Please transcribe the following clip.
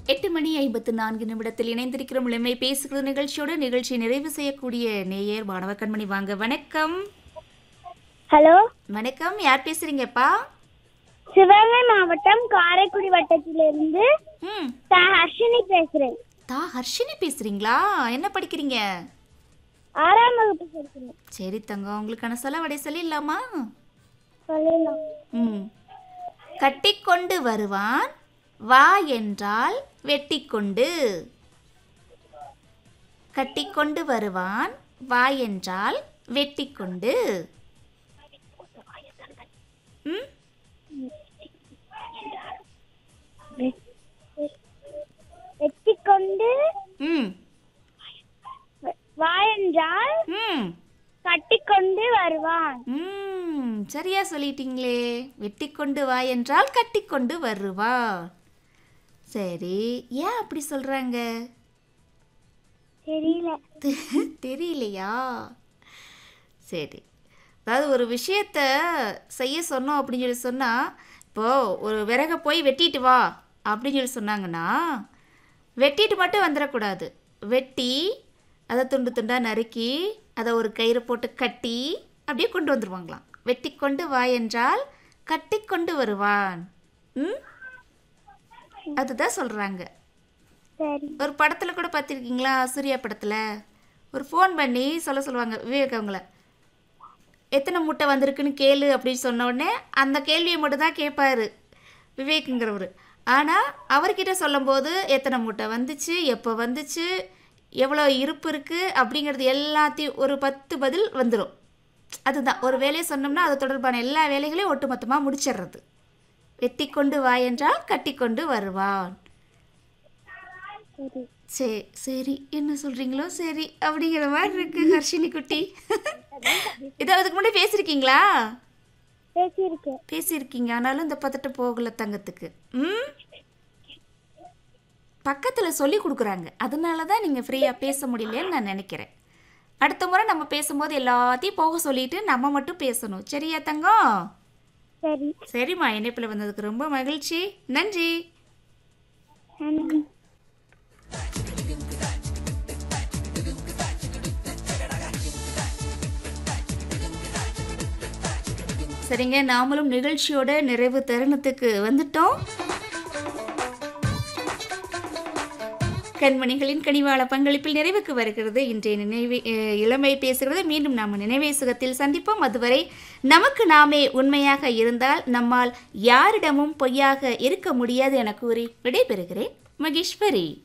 எட்டு மணி ஐம்பத்து நான்கு நிமிடத்தில் இணைந்திருக்கிறோம் இளமை பேசுகிறது நிகழ்ச்சியோடு நிகழ்ச்சியை நிறைவு செய்யக்கூடிய நேயர் மாணவ கண்மணி வாங்க வணக்கம் ஹலோ வணக்கம் யார் பேசுறீங்கப்பா சிவகங்கை மாவட்டம் காரைக்குடி வட்டத்திலிருந்து ம் த ஹர்ஷினி பேசுறேன் தா ஹர்ஷினி பேசுறீங்களா என்ன படிக்கிறீங்க ஆறாம் வகுப்பு படிக்கிறேன் சரி தங்கம் உங்களுக்கான செலவடை சொல்லிடலாமா சொல்லலாம் ம் கட்டிக்கொண்டு வருவான் வா என்றால் வெட்டிக்கொண்டு கட்டிக்கொண்டு வருவான் வா என்றால் வெட்டிக்கொண்டு ம் வெட்டிக்கொண்டு ம் வ- வா என்றால் ம் கட்டிக்கொண்டு வருவான் ம் சரியா சொல்லிட்டீங்களே வெட்டிக்கொண்டு வா என்றால் கட்டிக்கொண்டு வருவா சரி ஏன் அப்படி சொல்றாங்க தெரியல தெ- தெரியலையா சரி அதாவது ஒரு விஷயத்த செய்ய சொன்னோம் அப்படின்னு சொல்லி சொன்னால் இப்போது ஒரு விறகை போய் வெட்டிட்டு வா அப்படின்னு சொல்லி சொன்னாங்கன்னா வெட்டிட்டு மட்டும் வந்துடக்கூடாது வெட்டி அதை துண்டு துண்டாக நறுக்கி அதை ஒரு கயிறு போட்டு கட்டி அப்படியே கொண்டு வந்துடுவாங்களாம் வெட்டி கொண்டு வா என்றால் கட்டி கொண்டு வருவான் ம் அதுதான் சொல்கிறாங்க சரி ஒரு படத்தில் கூட பார்த்துருக்கீங்களா சூர்யா படத்தில் ஒரு ஃபோன் பண்ணி சொல்ல சொல்லுவாங்க விவேக் அவங்கள எத்தனை முட்டை வந்திருக்குன்னு கேளு அப்படின்னு சொன்ன உடனே அந்த கேள்வியை மட்டும் தான் கேட்பாரு விவேக்குங்கிறவர் ஆனால் அவர்கிட்ட சொல்லும்போது எத்தனை முட்டை வந்துச்சு எப்போ வந்துச்சு எவ்வளோ இருப்பு இருக்குது அப்படிங்கிறது எல்லாத்தையும் ஒரு பத்து பதில் வந்துடும் அதுதான் ஒரு வேலையை சொன்னோம்னா அது தொடர்பான எல்லா வேலைகளையும் ஒட்டுமொத்தமாக முடிச்சிடுறது வெட்டி கொண்டு வா என்றால் கட்டிக்கொண்டு வருவான் சரி சரி சரி என்ன சொல்றீங்களோ சரி அப்படிங்கிற மாதிரி இருக்கு ஹர்ஷினி குட்டி இதை அதுக்கு முன்னாடி பேசியிருக்கீங்களா பேசியிருக்கேன் பேசியிருக்கீங்க ஆனாலும் இந்த பத்தட்டு போகல தங்கத்துக்கு ம் பக்கத்தில் சொல்லி கொடுக்குறாங்க அதனால தான் நீங்கள் ஃப்ரீயாக பேச முடியலன்னு நான் நினைக்கிறேன் அடுத்த முறை நம்ம பேசும்போது எல்லாத்தையும் போக சொல்லிட்டு நம்ம மட்டும் பேசணும் சரியா தங்கம் சரி சரிம்மா இணைப்பில் வந்ததுக்கு ரொம்ப மகிழ்ச்சி நன்றி நன்றி சரிங்க நாமளும் நிகழ்ச்சியோட நிறைவு தருணத்துக்கு வந்துட்டோம் கண்மணிகளின் கனிவாள பங்களிப்பில் நிறைவுக்கு வருகிறது இன்றைய நினைவு அஹ், இளமை பேசுகிறது மீண்டும் நாம் நினைவே சுகத்தில் சந்திப்போம் அதுவரை நமக்கு நாமே உண்மையாக இருந்தால் நம்மால் யாரிடமும் பொய்யாக இருக்க முடியாது என கூறி விடைபெறுகிறேன் மகேஸ்வரி